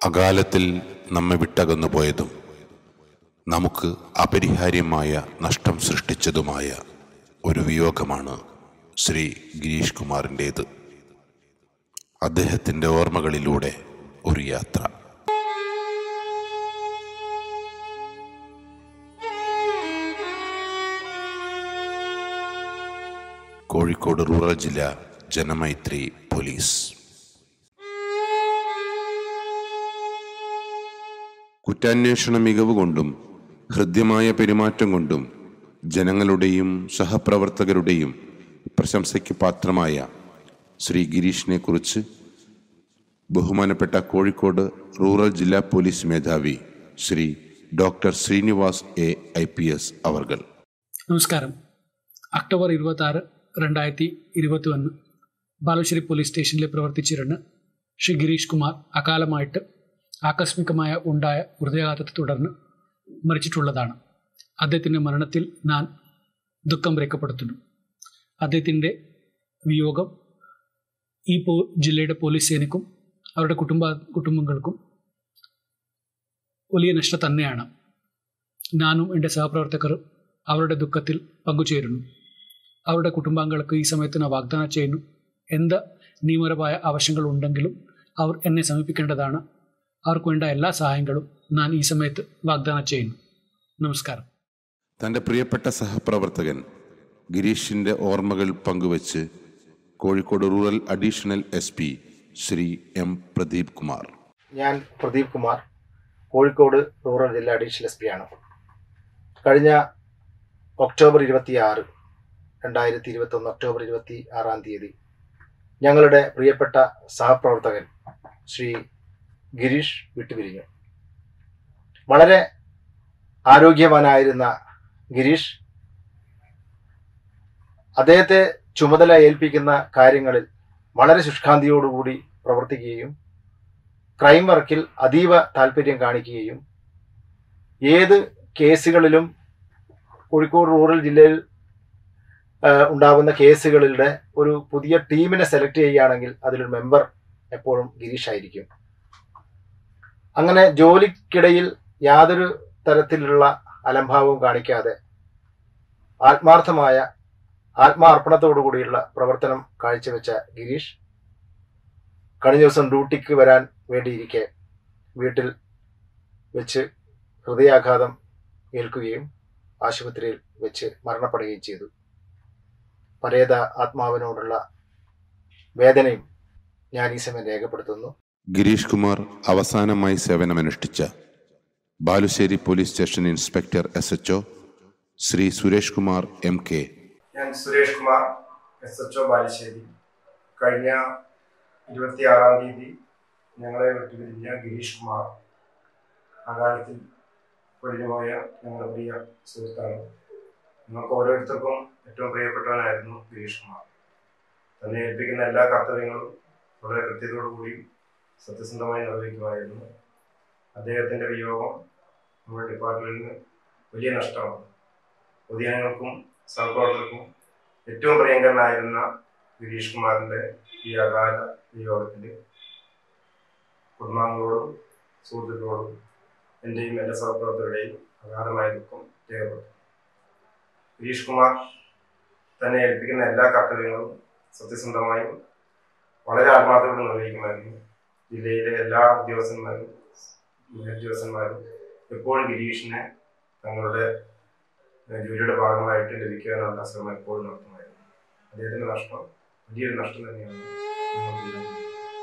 അകാലത്തിൽ നമ്മെ വിട്ടകന്നു പോയതും നമുക്ക് അപരിഹാര്യമായ നഷ്ടം സൃഷ്ടിച്ചതുമായ ഒരു വിയോഗമാണ് ശ്രീ ഗിരീഷ് കുമാറിൻ്റേത് അദ്ദേഹത്തിൻ്റെ ഓർമ്മകളിലൂടെ ഒരു യാത്ര കോഴിക്കോട് റൂറൽ ജില്ല ജനമൈത്രി പോലീസ് കുറ്റാന്വേഷണ മികവ് കൊണ്ടും ഹൃദ്യമായ പെരുമാറ്റം കൊണ്ടും ജനങ്ങളുടെയും സഹപ്രവർത്തകരുടെയും പ്രശംസയ്ക്ക് പാത്രമായ ശ്രീ ഗിരീഷിനെ കുറിച്ച് ബഹുമാനപ്പെട്ട കോഴിക്കോട് റൂറൽ ജില്ലാ പോലീസ് മേധാവി Shri doctor Srinivas A I P S അവർകൾ നമസ്കാരം ഒക്ടോബർ ഇരുപത്തി ആറ് രണ്ടായിരത്തി ഇരുപത്തി ഒന്ന് ബാലുശ്ശേരി പോലീസ് സ്റ്റേഷനിൽ പ്രവർത്തിച്ചിരുന്ന ശ്രീ ഗിരീഷ് കുമാർ അകാലമായിട്ട് ആകസ്മികമായ ഉണ്ടായ ഹൃദയാഘാതത്തെ തുടർന്ന് മരിച്ചിട്ടുള്ളതാണ് അദ്ദേഹത്തിൻ്റെ മരണത്തിൽ ഞാൻ ദുഃഖം രേഖപ്പെടുത്തുന്നു അദ്ദേഹത്തിൻ്റെ വിയോഗം ഈ പോ ജില്ലയുടെ പോലീസ് സേനയ്ക്കും അവരുടെ കുടുംബ കുടുംബങ്ങൾക്കും വലിയ നഷ്ടം തന്നെയാണ് ഞാനും എൻ്റെ സഹപ്രവർത്തകരും അവരുടെ ദുഃഖത്തിൽ പങ്കുചേരുന്നു അവരുടെ കുടുംബാംഗങ്ങൾക്ക് ഈ സമയത്ത് ഞാൻ വാഗ്ദാനം ചെയ്യുന്നു എന്ത് നിയമപരമായ ആവശ്യങ്ങൾ ഉണ്ടെങ്കിലും അവർ എന്നെ സമീപിക്കേണ്ടതാണ് അവർക്ക് വേണ്ട എല്ലാ സഹായങ്ങളും ഞാൻ ഈ സമയത്ത് വാഗ്ദാനം ചെയ്യുന്നു നമസ്കാരം തൻ്റെ പ്രിയപ്പെട്ട സഹപ്രവർത്തകൻ ഗിരീഷിൻ്റെ ഓർമ്മകൾ പങ്കുവച്ച് Kozhikode rural additional S P Shri M Pradeep Kumar ഞാൻ പ്രദീപ് കുമാർ കോഴിക്കോട് റൂറൽ ജില്ലാ അഡീഷണൽ എസ് പി ആണ് കഴിഞ്ഞ ഒക്ടോബർ ഇരുപത്തി ആറ് രണ്ടായിരത്തി ഇരുപത്തി ഒന്ന് ഒക്ടോബർ ഇരുപത്തി ആറാം തീയതി ഞങ്ങളുടെ പ്രിയപ്പെട്ട സഹപ്രവർത്തകൻ ശ്രീ ഗിരീഷ് വിട്ടുപിരിഞ്ഞു വളരെ ആരോഗ്യവാനായിരുന്ന ഗിരീഷ് അദ്ദേഹത്തെ ചുമതല ഏൽപ്പിക്കുന്ന കാര്യങ്ങളിൽ വളരെ ശുഷ്കാന്തിയോടുകൂടി പ്രവർത്തിക്കുകയും ക്രൈം വർക്കിൽ അതീവ താല്പര്യം കാണിക്കുകയും ഏത് കേസുകളിലും കോഴിക്കോട് റൂറൽ ജില്ലയിൽ ആ, ഉണ്ടാകുന്ന കേസുകളുടെ ഒരു പുതിയ ടീമിനെ സെലക്ട് ചെയ്യുകയാണെങ്കിൽ അതിലൊരു മെമ്പർ എപ്പോഴും ഗിരീഷ് ആയിരിക്കും അങ്ങനെ ജോലിക്കിടയിൽ യാതൊരു തരത്തിലുള്ള അലംഭാവവും കാണിക്കാതെ ആത്മാർത്ഥമായ ആത്മാർപ്പണത്തോടു കൂടിയുള്ള പ്രവർത്തനം കാഴ്ചവെച്ച ഗിരീഷ് കഴിഞ്ഞ ദിവസം ഡ്യൂട്ടിക്ക് വരാൻ വേണ്ടിയിരിക്കെ വീട്ടിൽ വെച്ച് ഹൃദയാഘാതം ഏൽക്കുകയും ആശുപത്രിയിൽ വെച്ച് മരണപ്പെടുകയും ചെയ്തു പരേത ആത്മാവിനോടുള്ള വേദനയും ഞാൻ ഈ സമയം രേഖപ്പെടുത്തുന്നു ഗിരീഷ് കുമാർ അവസാനമായി സേവനമനുഷ്ഠിച്ച Balussery police station inspector S H Shri Suresh Kumar M K ഞാൻ Suresh Kumar S H O Balussery കഴിഞ്ഞ ഇരുപത്തിയാറാം തീയതി ഞങ്ങളെ വിട്ടുപിരിഞ്ഞ ഗിരീഷ് കുമാർ അകാലത്തിൽ പൊലിഞ്ഞുപോയ ഞങ്ങളുടെ പ്രിയ സുഹൃത്താണ് നമുക്ക് ഓരോരുത്തർക്കും ഏറ്റവും പ്രിയപ്പെട്ടവനായിരുന്നു ഗിരീഷ് കുമാർ തന്നെ ഏൽപ്പിക്കുന്ന എല്ലാ കർത്തവ്യങ്ങളും വളരെ കൃത്യതയോടുകൂടിയും സത്യസന്ധമായി നിർവഹിക്കുമായിരുന്നു അദ്ദേഹത്തിൻ്റെ വിയോഗം നമ്മുടെ ഡിപ്പാർട്ട്മെൻറ്റിന് വലിയ നഷ്ടമാണ് പൊതുജനങ്ങൾക്കും സഹപ്രവർത്തകർക്കും ഏറ്റവും പ്രിയങ്കരനായിരുന്ന ഗിരീഷ് കുമാറിൻ്റെ ഈ അകാല വിയോഗത്തിൽ കുടുംബാംഗങ്ങളോടും സുഹൃത്തുക്കളോടും എൻ്റെയും എൻ്റെ സഹപ്രവർത്തകരുടെയും അഗാധമായ ദുഃഖം രേഖപ്പെടുത്തുന്നു ഗിരീഷ് കുമാർ തന്നെ ഏൽപ്പിക്കുന്ന എല്ലാ കർത്തവ്യങ്ങളും സത്യസന്ധമായും വളരെ ആത്മാർത്ഥത്തോടെ നിർവഹിക്കുമായിരുന്നു ജില്ലയിലെ എല്ലാ ഉദ്യോഗസ്ഥന്മാരും ഉദ്യോഗസ്ഥന്മാരും എപ്പോഴും ഗിരീഷിനെ തങ്ങളുടെ ഏഹ് ജോലിയുടെ ഭാഗമായിട്ട് ലഭിക്കാനുള്ള ശ്രമം എപ്പോഴും നടത്തുമായിരുന്നു അദ്ദേഹത്തിന്റെ നഷ്ടം വലിയൊരു നഷ്ടം തന്നെയാണ് ഞങ്ങൾക്കുണ്ടായത്.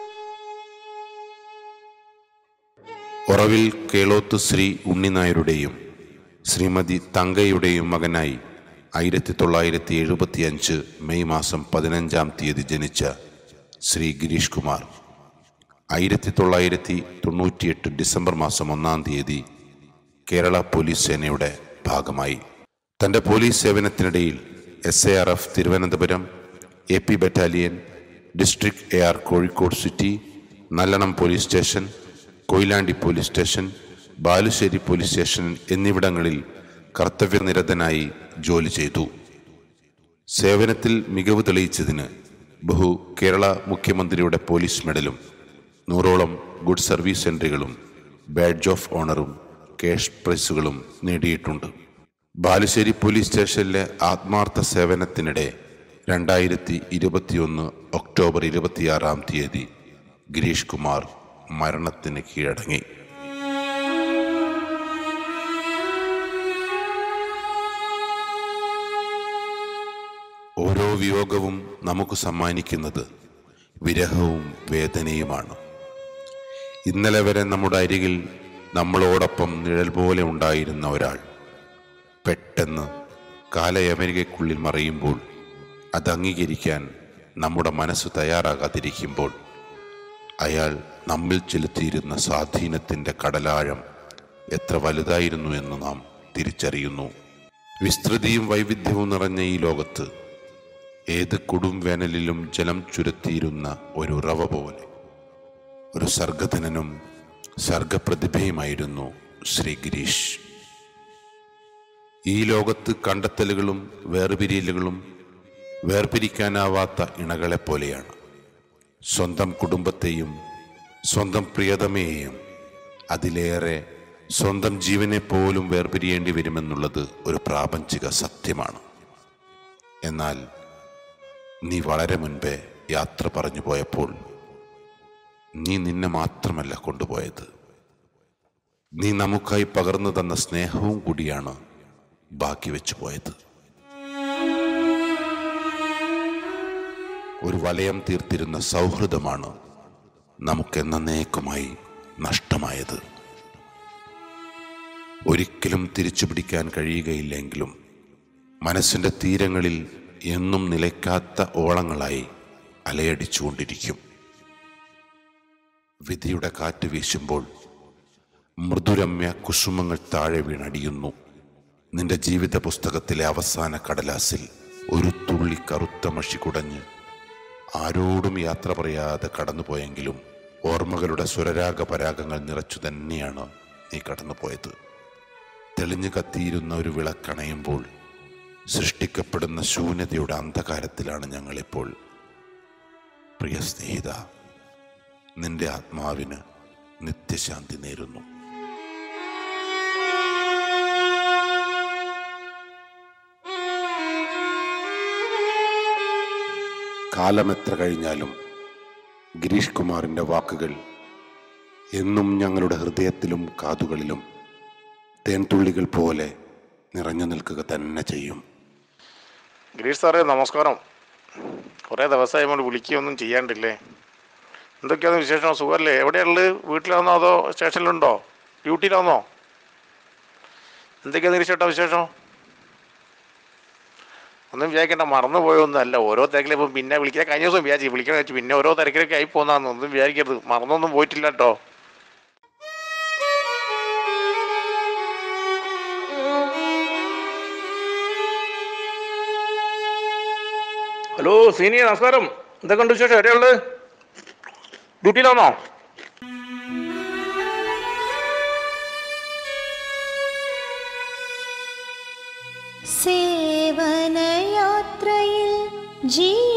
ഒറവിൽ കേളോത്ത് ശ്രീ ഉണ്ണിനായരുടെയും ശ്രീമതി തങ്കയുടെയും മകനായി ആയിരത്തി തൊള്ളായിരത്തി എഴുപത്തി അഞ്ച് മെയ് മാസം പതിനഞ്ചാം തീയതി ജനിച്ച ശ്രീ ഗിരീഷ് കുമാർ ആയിരത്തി തൊള്ളായിരത്തി തൊണ്ണൂറ്റിയെട്ട് ഡിസംബർ മാസം ഒന്നാം തീയതി കേരള പോലീസ് സേനയുടെ ഭാഗമായി തൻ്റെ പോലീസ് സേവനത്തിനിടയിൽ S A R F Thiruvananthapuram A P battalion district A R Kozhikode city Nallalam police station Koyilandy police station Balussery police station എന്നിവിടങ്ങളിൽ കർത്തവ്യനിരതനായി ജോലി ചെയ്തു സേവനത്തിൽ മികവ് തെളിയിച്ചതിന് ബഹു കേരള മുഖ്യമന്ത്രിയുടെ പോലീസ് മെഡലും നൂറോളം ഗുഡ് സർവീസ് എൻട്രികളും ബാഡ്ജ് ഓഫ് ഓണറും ക്യാഷ് പ്രൈസുകളും നേടിയിട്ടുണ്ട് ബാലുശ്ശേരി പോലീസ് സ്റ്റേഷനിലെ ആത്മാർത്ഥ സേവനത്തിനിടെ രണ്ടായിരത്തി ഇരുപത്തിയൊന്ന് ഒക്ടോബർ ഇരുപത്തിയാറാം തീയതി ഗിരീഷ് കുമാർ മരണത്തിന് കീഴടങ്ങി ഓരോ വിയോഗവും നമുക്ക് സമ്മാനിക്കുന്നത് വിരഹവും വേദനയുമാണ് ഇന്നലെ വരെ നമ്മുടെ അരികിൽ നമ്മളോടൊപ്പം നിഴൽ പോലെ ഉണ്ടായിരുന്ന ഒരാൾ പെട്ടെന്ന് കാലയമരികയ്ക്കുള്ളിൽ മറയുമ്പോൾ അത് അംഗീകരിക്കാൻ നമ്മുടെ മനസ്സ് തയ്യാറാകാതിരിക്കുമ്പോൾ അയാൾ നമ്മിൽ ചെലുത്തിയിരുന്ന സ്വാധീനത്തിൻ്റെ കടലാഴം എത്ര വലുതായിരുന്നു എന്ന് നാം തിരിച്ചറിയുന്നു വിസ്തൃതിയും വൈവിധ്യവും നിറഞ്ഞ ഈ ലോകത്ത് ഏത് കൊടും വേനലിലും ജലം ചുരത്തിയിരുന്ന ഒരു റവ പോലെ ഒരു സർഗധനനും സർഗപ്രതിഭയുമായിരുന്നു ശ്രീ ഗിരീഷ് ഈ ലോകത്ത് കണ്ടെത്തലുകളും വേർപിരിയലുകളും വേർപിരിക്കാനാവാത്ത ഇണകളെപ്പോലെയാണ് സ്വന്തം കുടുംബത്തെയും സ്വന്തം പ്രിയതമയെയും അതിലേറെ സ്വന്തം ജീവനെ പോലും വേർപിരിയേണ്ടി വരുമെന്നുള്ളത് ഒരു പ്രാപഞ്ചിക സത്യമാണ് എന്നാൽ നീ വളരെ മുൻപേ യാത്ര പറഞ്ഞു പോയപ്പോൾ നീ നിന്നെ മാത്രമല്ല കൊണ്ടുപോയത് നീ നമുക്കായി പകർന്നു തന്ന സ്നേഹവും കൂടിയാണ് ബാക്കി വെച്ചു പോയത് ഒരു വലയം തീർത്തിരുന്ന സൗഹൃദമാണ് നമുക്ക് എന്നേക്കുമായി നഷ്ടമായത് ഒരിക്കലും തിരിച്ചു പിടിക്കാൻ കഴിയുകയില്ലെങ്കിലും മനസ്സിൻ്റെ തീരങ്ങളിൽ എന്നും നിലയ്ക്കാത്ത ഓളങ്ങളായി അലയടിച്ചുകൊണ്ടിരിക്കും വിധിയുടെ കാറ്റ് വീശുമ്പോൾ മൃദുരമ്യ കുസുമങ്ങൾ താഴെ വീണടിയുന്നു നിന്റെ ജീവിത പുസ്തകത്തിലെ അവസാന കടലാസിൽ ഒരു തുള്ളി കറുത്ത മഷി കുടഞ്ഞ് ആരോടും യാത്ര പറയാതെ കടന്നുപോയെങ്കിലും ഓർമ്മകളുടെ സ്വരരാഗ പരാഗങ്ങൾ നിറച്ചു തന്നെയാണ് നീ കടന്നുപോയത് തെളിഞ്ഞു കത്തിയിരുന്ന ഒരു വിളക്കണയുമ്പോൾ സൃഷ്ടിക്കപ്പെടുന്ന ശൂന്യതയുടെ അന്ധകാരത്തിലാണ് ഞങ്ങളിപ്പോൾ പ്രിയ സ്നേഹിത നിന്റെ ആത്മാവിന് നിത്യശാന്തി നേരുന്നു കാലമെത്ര കഴിഞ്ഞാലും ഗിരീഷ് കുമാറിൻ്റെ വാക്കുകൾ എന്നും ഞങ്ങളുടെ ഹൃദയത്തിലും കാതുകളിലും തേൻതുള്ളികൾ പോലെ നിറഞ്ഞു നിൽക്കുക തന്നെ ചെയ്യും ഗിരീഷ് സാറേ നമസ്കാരം കുറേ ദിവസമായി നമ്മൾ വിളിക്കുകയൊന്നും ചെയ്യാണ്ടില്ലേ എന്തൊക്കെയാണ് വിശേഷം സുഖമല്ലേ എവിടെയുള്ളത് വീട്ടിലാണോ അതോ സ്റ്റേഷനിലുണ്ടോ ഡ്യൂട്ടിയിലാണോ എന്തൊക്കെയാണ് ഗിരീഷ് ചേട്ടാ വിശേഷം ഒന്നും വിചാരിക്കണ്ട മറന്നു പോയൊന്നുമല്ല ഓരോ തിരക്കിലും ഇപ്പം പിന്നെ വിളിക്കാൻ കഴിഞ്ഞ ദിവസം വിചാരിച്ചു വിളിക്കണം വെച്ച് പിന്നെ ഓരോ തിരക്കിലൊക്കെ ആയി പോകുന്നതാണെന്ന് ഒന്നും വിചാരിക്കരുത് മറന്നൊന്നും പോയിട്ടില്ല കേട്ടോ ഹലോ സീനിയർ നമസ്കാരം എന്തൊക്കെയുണ്ട് വിശേഷം എവിടെയുള്ളത് ഡ്യൂട്ടിയിലാണോ സേവനയാത്രയിൽ ജീ